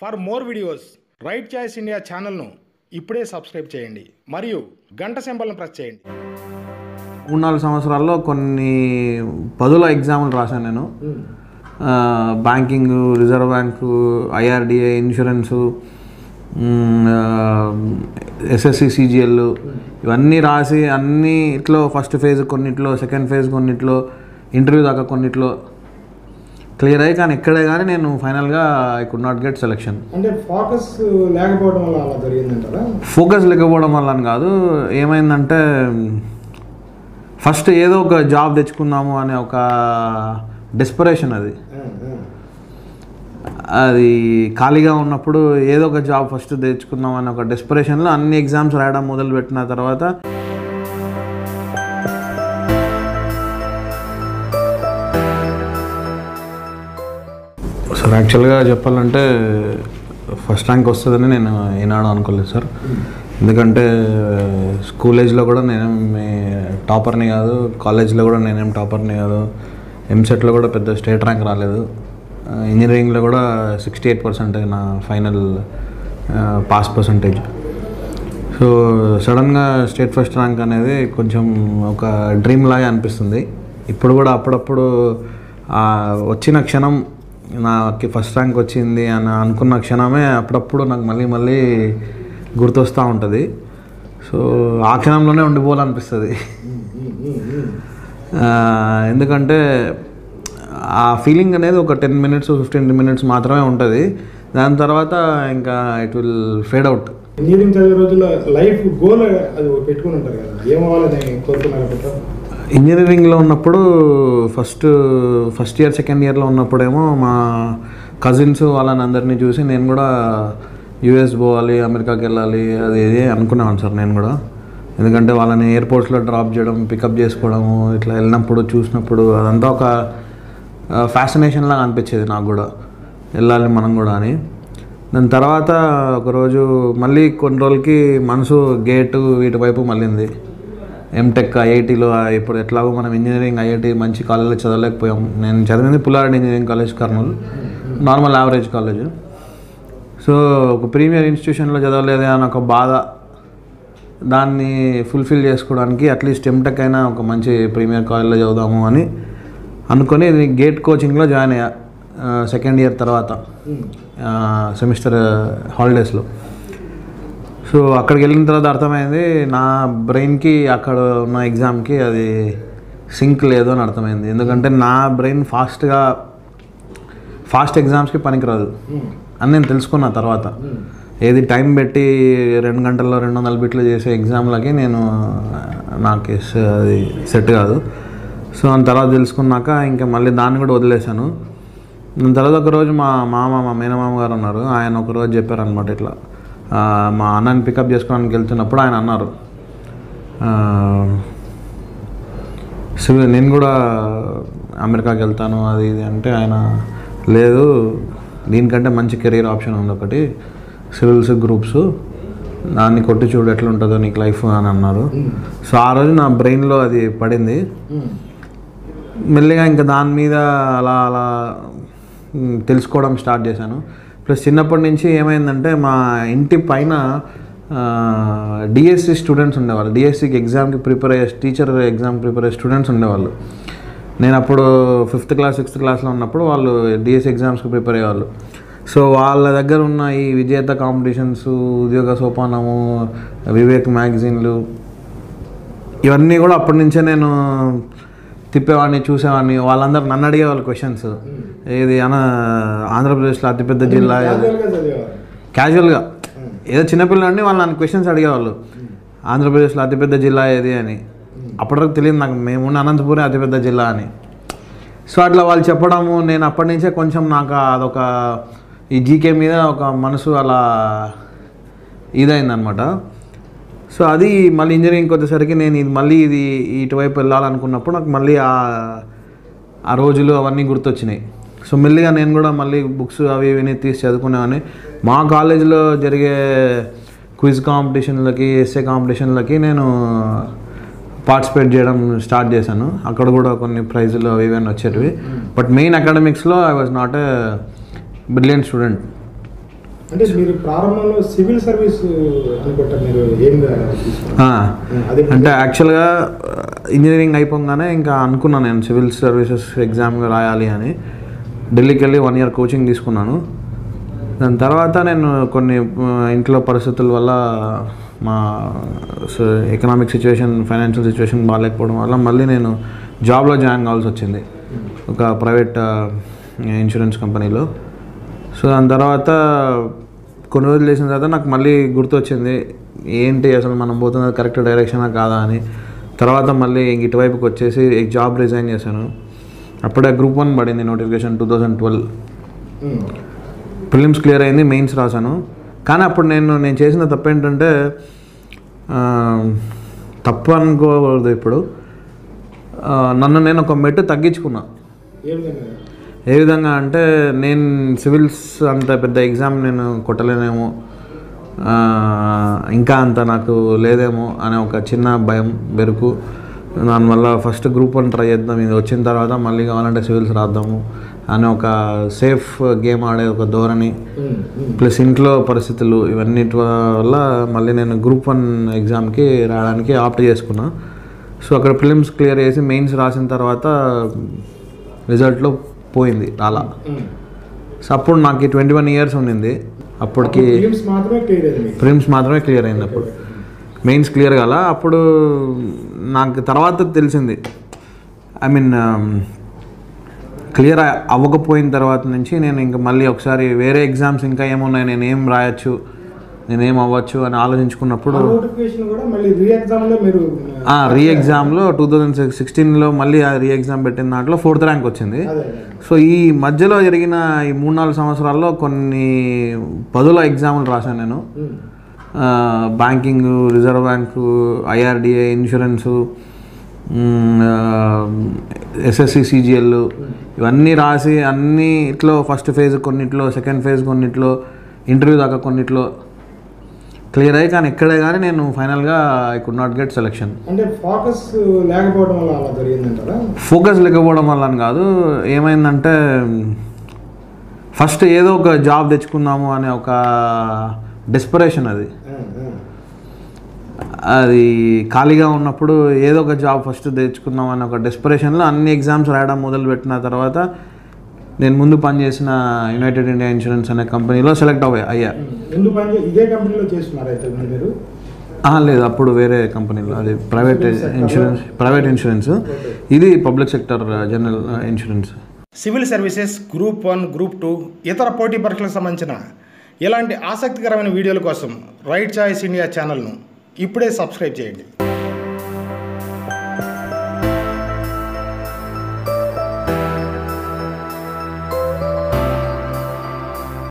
For more videos right choice India ఛానల్ను ఇప్పుడే subscribe చేయండి మరియు గంట సింబల్ను ప్రెస్ చేయండి మూడు నాలుగు సంవత్సరాల్లో కొన్ని పదుల ఎగ్జామ్లు రాశాను నేను ఆ, banking reserve bank IRDA insurance మ్, ఆ, ఎస్ఎస్సి సిజిఎల్ ఇవన్నీ రాసి అన్నిట్లో ఫస్ట్ ఫేజ్ కొన్నిట్లో సెకండ్ ఫేజ్ కొన్నిట్లో ఇంటర్వ్యూ దాకా కొన్నిట్లో క్లియర్ అయ్యి కానీ ఎక్కడే కానీ నేను ఫైనల్గా I could not get selection అంటే ఫోకస్ లేకపోవడం వల్ల అలా జరిగిందంటారా ఫోకస్ లేకపోవడం వల్ల అని కాదు ఏమైందంటే ఫస్ట్ ఏదో ఒక జాబ్ తెచ్చుకుందాము అనే ఒక డెస్పరేషన్ అది అది ఖాళీగా ఉన్నప్పుడు ఏదో ఒక జాబ్ ఫస్ట్ తెచ్చుకుందాం అనే ఒక డెస్పరేషన్లో అన్ని ఎగ్జామ్స్ రాయడం మొదలుపెట్టిన తర్వాత సార్ యాక్చువల్గా చెప్పాలంటే ఫస్ట్ ర్యాంక్ వస్తుందని నేను ఏనాడు అనుకోలేదు సార్ ఎందుకంటే స్కూల్ ఏజ్లో కూడా నేనేం టాపర్ని కాదు కాలేజ్లో కూడా నేనేం టాపర్ని కాదు ఎంసెట్లో కూడా పెద్ద స్టేట్ ర్యాంక్ రాలేదు ఇంజనీరింగ్లో కూడా సిక్స్టీ ఎయిట్ పర్సెంట్ నా ఫైనల్ పాస్ పర్సంటేజ్ సో సడన్గా స్టేట్ ఫస్ట్ ర్యాంక్ అనేది కొంచెం ఒక డ్రీమ్ లాగా అనిపిస్తుంది ఇప్పుడు కూడా అప్పుడప్పుడు ఆ వచ్చిన క్షణం నాకు ఫస్ట్ ర్యాంక్ వచ్చింది అని అనుకున్న క్షణమే అప్పుడప్పుడు నాకు మళ్ళీ మళ్ళీ గుర్తొస్తూ ఉంటుంది సో ఆ క్షణంలోనే ఉండిపోవాలనిపిస్తుంది ఆ, ఎందుకంటే ఆ ఫీలింగ్ అనేది ఒక టెన్ మినిట్స్ ఫిఫ్టీన్ మినిట్స్ మాత్రమే ఉంటుంది దాని తర్వాత ఇంకా it will fade out engineering చదివే రోజుల్లో లైఫ్ గోల్ అది పెట్టుకుని ఉంటారు కదా ఏమవ్వాలని కోరుకున్నారు పెట్టారు ఇంజనీరింగ్లో ఉన్నప్పుడు ఫస్ట్ ఫస్ట్ ఇయర్ సెకండ్ ఇయర్లో ఉన్నప్పుడేమో మా కజిన్స్ వాళ్ళని అందరినీ చూసి నేను కూడా యూఎస్ పోవాలి అమెరికాకి వెళ్ళాలి అది ఇది అనుకునేవాను సార్ నేను కూడా ఎందుకంటే వాళ్ళని ఎయిర్పోర్ట్స్లో డ్రాప్ చేయడం పికప్ చేసుకోవడము ఇట్లా వెళ్ళినప్పుడు చూసినప్పుడు అదంతా ఒక ఫ్యాసినేషన్ లాగా అనిపించేది నాకు కూడా వెళ్ళాలి మనం కూడా అని దాని తర్వాత ఒకరోజు మళ్ళీ కొన్ని రోజులకి మనసు గేటు వీటి వైపు మళ్ళింది ఎంటెక్ ఐఐటీలో ఇప్పుడు ఎట్లాగో మనం ఇంజనీరింగ్ ఐఐటి మంచి కాలేజీలో చదవలేకపోయాం నేను చదివింది Pullareddy engineering college Kurnool normal average college so ఒక ప్రీమియర్ ఇన్స్టిట్యూషన్లో చదవలేదే అని ఒక బాధ దాన్ని ఫుల్ఫిల్ చేసుకోవడానికి అట్లీస్ట్ ఎంటెక్ అయినా ఒక మంచి ప్రీమియర్ కాలేజ్లో చదువుదాము అని అనుకొని గేట్ కోచింగ్లో జాయిన్ అయ్యా సెకండ్ ఇయర్ తర్వాత సెమిస్టర్ హాలిడేస్లో సో అక్కడికి వెళ్ళిన తర్వాత అర్థమైంది నా బ్రెయిన్కి అక్కడ ఉన్న ఎగ్జామ్కి అది సింక్ లేదు అని అర్థమైంది ఎందుకంటే నా బ్రెయిన్ ఫాస్ట్గా ఫాస్ట్ ఎగ్జామ్స్కి పనికిరాదు అని నేను తెలుసుకున్న తర్వాత ఏది టైం పెట్టి రెండు గంటల్లో రెండు వందల బిట్లు చేసే ఎగ్జామ్లకి నేను నాకు స- అది సెట్ కాదు సో దాని తర్వాత తెలుసుకున్నాక ఇంకా మళ్ళీ దాన్ని కూడా వదిలేశాను దాని తర్వాత ఒక రోజు మా మామ మా మేనమామ గారు ఉన్నారు ఆయన ఒక రోజు చెప్పారనమాట ఇట్లా ఆ, మా అన్నని పికప్ చేసుకోవడానికి వెళ్తున్నప్పుడు ఆయన అన్నారు ఆ, శివ నేను కూడా అమెరికాకి వెళ్తాను అది ఇది అంటే ఆయన లేదు దీనికంటే మంచి కెరీర్ ఆప్షన్ ఉంది ఒకటి సివిల్స్ గ్రూప్స్ దాన్ని కొట్టి చూడు ఎట్లా ఉంటుందో నీకు లైఫ్ అని అన్నారు సో ఆ రోజు నా బ్రెయిన్లో అది పడింది మెల్లిగా ఇంకా దాని మీద అలా అలా మ్, తెలుసుకోవడం స్టార్ట్ చేశాను ప్లస్ చిన్నప్పటి నుంచి ఏమైందంటే మా ఇంటి పైన డిఎస్సి స్టూడెంట్స్ ఉండేవాళ్ళు డిఎస్సికి ఎగ్జామ్కి ప్రిపేర్ అయ్యే టీచర్ ఎగ్జామ్ ప్రిపేర్ అయ్యే స్టూడెంట్స్ ఉండేవాళ్ళు నేను అప్పుడు ఫిఫ్త్ క్లాస్ సిక్స్త్ క్లాస్లో ఉన్నప్పుడు వాళ్ళు డిఎస్సి ఎగ్జామ్స్కి ప్రిపేర్ అయ్యేవాళ్ళు సో వాళ్ళ దగ్గర ఉన్న ఈ విజేత కాంపిటీషన్స్ ఉద్యోగ సోపానము వివేక్ మ్యాగజైన్లు ఇవన్నీ కూడా అప్పటి నుంచే నేను తిప్పేవాడిని చూసేవాడిని వాళ్ళందరూ నన్ను అడిగేవాళ్ళు క్వశ్చన్స్ ఏది అన ఆంధ్రప్రదేశ్లో అతిపెద్ద జిల్లా ఏది? క్యాజువల్గా ఏదో చిన్నపిల్లండి వాళ్ళు నన్ను క్వశ్చన్స్ అడిగేవాళ్ళు ఆంధ్రప్రదేశ్లో అతిపెద్ద జిల్లా ఏది అని అప్పటివరకు తెలియదు నాకు మేమున్న అనంతపురం అతిపెద్ద జిల్లా అని సో అట్లా వాళ్ళు చెప్పడము నేను అప్పటి నుంచే కొంచెం నాకు అదొక ఈ జీకే మీద ఒక మనసు అలా ఇదైందనమాట సో అది మళ్ళీ ఇంజనీరింగ్కి వచ్చేసరికి నేను ఇది మళ్ళీ ఇది ఇటువైపు వెళ్ళాలనుకున్నప్పుడు నాకు మళ్ళీ ఆ ఆ రోజులు అవన్నీ గుర్తొచ్చినాయి సో మెల్లిగా నేను కూడా మళ్ళీ బుక్స్ అవి ఇవి తీసి చదువుకునేవాడిని మా కాలేజీలో జరిగే క్విజ్ కాంపిటీషన్లకి ఎస్ఏ కాంపిటీషన్లకి నేను పార్టిసిపేట్ చేయడం స్టార్ట్ చేశాను అక్కడ కూడా కొన్ని ప్రైజులు అవి ఇవన్నీ వచ్చేటివి బట్ మెయిన్ అకాడమిక్స్లో I was not a brilliant student అంటే మీరు ప్రారంభంలో సివిల్ సర్వీస్ అనుకుంటా మీరు ఏం తీసుకున్నారు ఆ, అదే అంటే యాక్చువల్గా ఇంజనీరింగ్ అయిపోగానే ఇంకా అనుకున్నాను నేను సివిల్ సర్వీసెస్ ఎగ్జామ్ రాయాలి అని ఢిల్లీకి వెళ్ళి వన్ ఇయర్ కోచింగ్ తీసుకున్నాను దాని తర్వాత నేను కొన్ని ఆ, ఇంట్లో పరిస్థితుల వల్ల మా ఎకనామిక్ సిచ్యువేషన్ ఫైనాన్షియల్ సిచ్యువేషన్ బాగాలేకపోవడం వల్ల మళ్ళీ నేను జాబ్లో జాయిన్ కావాల్సి వచ్చింది ఒక ప్రైవేట్ ఇన్సూరెన్స్ కంపెనీలో సో దాని తర్వాత కొన్ని రోజులు చేసిన తర్వాత నాకు మళ్ళీ గుర్తొచ్చింది ఏంటి అసలు మనం పోతున్నది కరెక్ట్ డైరెక్షనా కాదా అని తర్వాత మళ్ళీ ఇంక ఇటువైపుకి వచ్చేసి జాబ్ రిజైన్ చేశాను అప్పుడే గ్రూప్ వన్ పడింది notification two thousand twelve prelims clear అయింది మెయిన్స్ రాశాను కానీ అప్పుడు నేను నేను చేసిన తప్పు ఏంటంటే ఆ, తప్పు అనుకోకూడదు ఇప్పుడు ఆ, నన్ను నేను ఒక మెట్టు తగ్గించుకున్నా ఏ విధంగా ఏ విధంగా అంటే నేను సివిల్స్ అంత పెద్ద ఎగ్జామ్ నేను కొట్టలేనేమో ఆ, ఇంకా అంత నాకు లేదేమో అనే ఒక చిన్న భయం బెరుకు దానివల్ల ఫస్ట్ గ్రూప్ వన్ ట్రై చేద్దాం ఇది వచ్చిన తర్వాత మళ్ళీ కావాలంటే సివిల్స్ రాద్దాము అనే ఒక సేఫ్ గేమ్ ఆడే ఒక ధోరణి ప్లస్ ఇంట్లో పరిస్థితులు ఇవన్నిటి వల్ల మళ్ళీ నేను గ్రూప్ వన్ ఎగ్జామ్కి రావడానికి ఆప్ట్ చేసుకున్నా సో అక్కడ ఫిలిమ్స్ క్లియర్ చేసి మెయిన్స్ రాసిన తర్వాత రిజల్ట్లో పోయింది రాలా సో అప్పుడు నాకు ట్వంటీ వన్ ఇయర్స్ ఉండింది అప్పటికి ఫిలిమ్స్ మాత్రమే క్లియర్ అయింది మీకు ప్రిమ్స్ మాత్రమే క్లియర్ అయింది అప్పుడు మెయిన్స్ క్లియర్ కాల అప్పుడు నాకు తర్వాత తెలిసింది ఐ మీన్ క్లియర్ అవ్వకపోయిన తర్వాత నుంచి నేను ఇంకా మళ్ళీ ఒకసారి వేరే ఎగ్జామ్స్ ఇంకా ఏమున్నాయి నేను ఏం రాయొచ్చు నేను ఏం అవ్వచ్చు అని ఆలోచించుకున్నప్పుడు నోటిఫికేషన్ కూడా మళ్ళీ రీ ఎగ్జామ్ లో మీరు రీ ఎగ్జామ్లో టూ థౌజండ్ సిక్స్టీన్లో మళ్ళీ ఆ రీ ఎగ్జామ్ పెట్టిన దాంట్లో ఫోర్త్ ర్యాంక్ వచ్చింది అదే సో ఈ మధ్యలో జరిగిన ఈ మూడు నాలుగు సంవత్సరాల్లో కొన్ని పదుల ఎగ్జాములు రాశాను నేను ఆ, banking reserve bank IRDA insurance SSC CGL ఇవన్నీ రాసి అన్నిట్లో ఫస్ట్ ఫేజ్ కొన్నిట్లో సెకండ్ ఫేజ్ కొన్నిట్లో ఇంటర్వ్యూ దాకా కొన్నిట్లో క్లియర్ అయ్యి కానీ ఎక్కడే కానీ నేను ఫైనల్గా I could not get selection అంటే ఫోకస్ లేకపోవడం వల్ల అలా జరిగిందంటారా ఫోకస్ లేకపోవడం వల్ల అని కాదు ఏమైందంటే ఫస్ట్ ఏదో ఒక జాబ్ తెచ్చుకుందాము అనే ఒక డెస్పరేషన్ అది ఆ, ఆ. అది ఖాళీగా ఉన్నప్పుడు ఏదో ఒక జాబ్ ఫస్ట్ తెచ్చుకుందాం అనే ఒక డెస్పరేషన్లో అన్ని ఎగ్జామ్స్ రాయడం మొదలుపెట్టిన తర్వాత నేను ముందు పనిచేసిన యునైటెడ్ ఇండియా ఇన్సూరెన్స్ అనే కంపెనీలో సెలెక్ట్ అవ్వా అయ్యా ముందు పని చే- ఇదే కంపెనీలో చేస్తున్నారు అయితే మీరు ఆ, లేదు అప్పుడు వేరే కంపెనీలో అది ప్రైవేట్ ఇన్సూరెన్స్ ప్రైవేట్ ఇన్సూరెన్స్ ఇది public sector general insurance civil services group one group two ఇతర పోటీ పరీక్షలకు సంబంధించిన ఇలాంటి ఆసక్తికరమైన వీడియోల కోసం రైట్ చాయిస్ ఇండియా ఛానల్ను ఇప్పుడే సబ్స్క్రైబ్ చేయండి